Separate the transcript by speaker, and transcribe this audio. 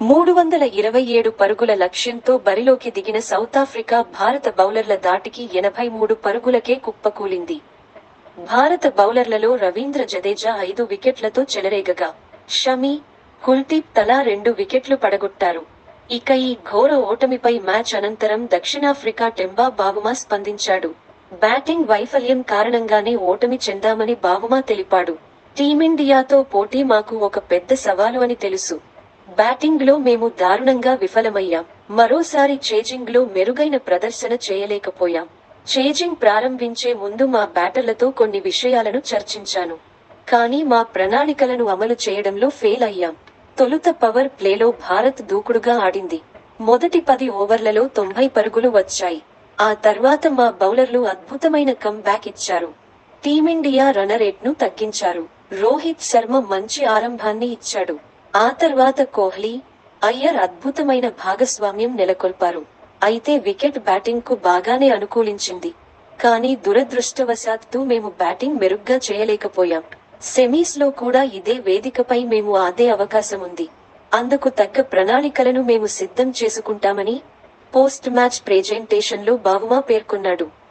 Speaker 1: మూడు వందల ఇరవై ఏడు పరుగుల లక్ష్యంతో బరిలోకి దిగిన సౌతాఫ్రికా భారత బౌలర్ల దాటికి ఎనభై మూడు పరుగులకే కుప్పకూలింది భారత బౌలర్లలో రవీంద్ర జడేజా ఐదు వికెట్లతో చెలరేగగా షమి కుల్దీప్ తలా రెండు వికెట్లు పడగొట్టారు ఇక ఈ ఘోర ఓటమిపై మ్యాచ్ అనంతరం దక్షిణాఫ్రికా టెంబా బావుమా స్పందించాడు బ్యాటింగ్ వైఫల్యం కారణంగానే ఓటమి చెందామని బావుమా తెలిపాడు టీమిండియాతో పోటీ మాకు ఒక పెద్ద సవాలు అని తెలుసు బ్యాటింగ్ లో మేము దారుణంగా విఫలమయ్యాం మరోసారి చేజింగ్ లో మెరుగైన ప్రదర్శన చేయలేకపోయాం చేజింగ్ ప్రారంభించే ముందు మా బ్యాటర్లతో కొన్ని విషయాలను చర్చించాను కానీ మా ప్రణాళికలను అమలు చేయడంలో ఫెయిల్ అయ్యాం తొలుత పవర్ ప్లేలో భారత్ దూకుడుగా ఆడింది మొదటి పది ఓవర్లలో తొంభై పరుగులు వచ్చాయి ఆ తర్వాత మా బౌలర్లు అద్భుతమైన కమ్ బ్యాక్ ఇచ్చారు టీమిండియా రనరేట్ ను తగ్గించారు రోహిత్ శర్మ మంచి ఆరంభాన్ని ఇచ్చాడు ఆ తర్వాత కోహ్లీ అయ్యర్ అద్భుతమైన భాగస్వామ్యం నెలకొల్పారు అయితే వికెట్ బ్యాటింగ్ కు బాగానే అనుకూలించింది కానీ దురదృష్టవశాత్తు మేము బ్యాటింగ్ మెరుగ్గా చేయలేకపోయాం సెమీస్ లో కూడా ఇదే వేదికపై మేము ఆదే అవకాశం ఉంది అందుకు తగ్గ ప్రణాళికలను మేము సిద్ధం చేసుకుంటామని పోస్ట్ మ్యాచ్ ప్రెజెంటేషన్ లో బావుమా పేర్కొన్నాడు